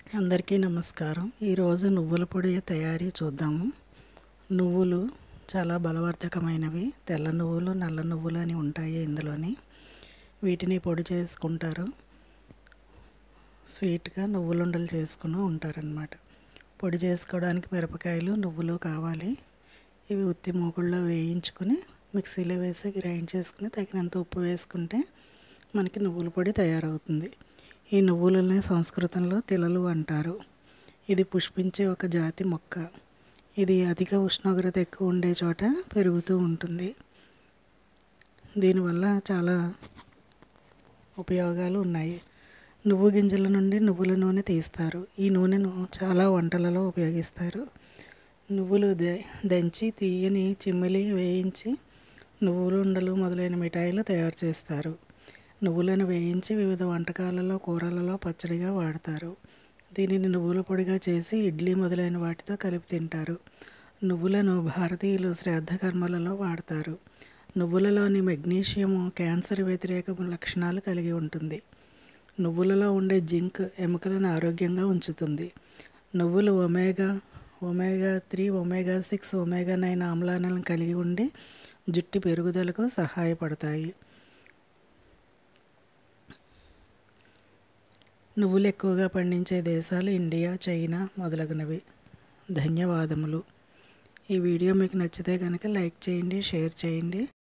అందరికీ నమస్కారం ఈరోజు నువ్వుల పొడి తయారీ చూద్దాము నువ్వులు చాలా బలవర్ధకమైనవి తెల్ల నువ్వులు నల్ల నువ్వులు అని ఉంటాయి ఇందులోని వీటిని పొడి చేసుకుంటారు స్వీట్గా నువ్వులుండలు చేసుకుని ఉంటారనమాట పొడి చేసుకోవడానికి మిరపకాయలు నువ్వులు కావాలి ఇవి ఉత్తి మూగుల్లో వేయించుకుని మిక్సీలో వేసి గ్రైండ్ చేసుకుని తగినంత ఉప్పు వేసుకుంటే మనకి నువ్వుల పొడి తయారవుతుంది ఈ నువ్వులని సంస్కృతంలో తిలలు అంటారు ఇది పుష్పించే ఒక జాతి మొక్క ఇది అధిక ఉష్ణోగ్రత ఎక్కువ ఉండే చోట పెరుగుతూ ఉంటుంది దీనివల్ల చాలా ఉపయోగాలు ఉన్నాయి నువ్వు గింజల నుండి నువ్వుల నూనె తీస్తారు ఈ నూనెను చాలా వంటలలో ఉపయోగిస్తారు నువ్వులు ద దంచి తీయని చిమ్మిలి వేయించి నువ్వులు ఉండలు మొదలైన మిఠాయిలు తయారు చేస్తారు నువ్వులను వేయించి వివిధ వంటకాలలో కూరలలో పచ్చడిగా వాడతారు దీనిని నువ్వుల పొడిగా చేసి ఇడ్లీ మొదలైన వాటితో కలిపి తింటారు నువ్వులను భారతీయులు శ్రాద్ధ కర్మలలో వాడతారు నువ్వులలోని మెగ్నీషియము క్యాన్సర్ వ్యతిరేక లక్షణాలు కలిగి ఉంటుంది నువ్వులలో ఉండే జింక్ ఎముకలను ఆరోగ్యంగా ఉంచుతుంది నువ్వులు omega omega three omega six omega nine ఆమ్లాలను కలిగి ఉండి జుట్టు పెరుగుదలకు సహాయపడతాయి నువ్వులు ఎక్కువగా పండించే దేశాలు ఇండియా చైనా మొదలగునవి ధన్యవాదములు ఈ వీడియో మీకు నచ్చితే కనుక లైక్ చేయండి షేర్ చేయండి